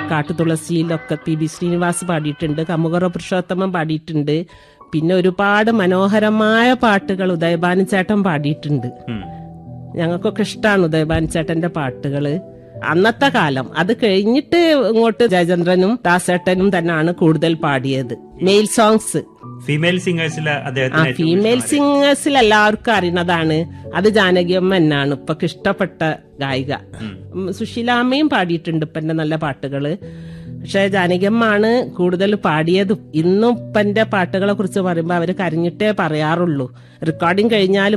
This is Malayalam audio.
കാട്ടുതുളസിയിലൊക്കെ പി ബി ശ്രീനിവാസ് പാടിയിട്ടുണ്ട് കമുകറ പുരുഷോത്തമൻ പാടിയിട്ടുണ്ട് പിന്നെ ഒരുപാട് മനോഹരമായ പാട്ടുകൾ ഉദയഭാനു ചേട്ടൻ പാടിയിട്ടുണ്ട് ഉം. ഞങ്ങൾക്കൊക്കെ ഇഷ്ടമാണ് ഉദയഭാനു ചേട്ടന്റെ പാട്ടുകള് അന്നത്തെ കാലം അത് കഴിഞ്ഞിട്ട് ഇങ്ങോട്ട് ജയചന്ദ്രനും ദാസേട്ടനും തന്നെയാണ് കൂടുതൽ പാടിയത് മെയിൽ സോങ്സ് ഫീമെയിൽ സിംഗേഴ്സിൽ ആ അദ്ദേഹത്തിന് ഏറ്റവും ഫീമെയിൽ സിംഗേഴ്സിൽ എല്ലാവർക്കും അറിയുന്നതാണ് അത് ജാനകിയമ്മ എന്നാണ് ഇപ്പൊ ഇഷ്ടപ്പെട്ട ഗായിക ഉം, സുശീലാമ്മയും പാടിയിട്ടുണ്ട് ഇപ്പന്റെ നല്ല പാട്ടുകള് പക്ഷെ ജാനകിയമ്മാണ് കൂടുതൽ പാടിയത് ഇന്നും ഇപ്പന്റെ പാട്ടുകളെ കുറിച്ച് പറയുമ്പോൾ അവര് കരഞ്ഞിട്ടേ പറയാറുള്ളൂ റെക്കോർഡിങ് കഴിഞ്ഞാൽ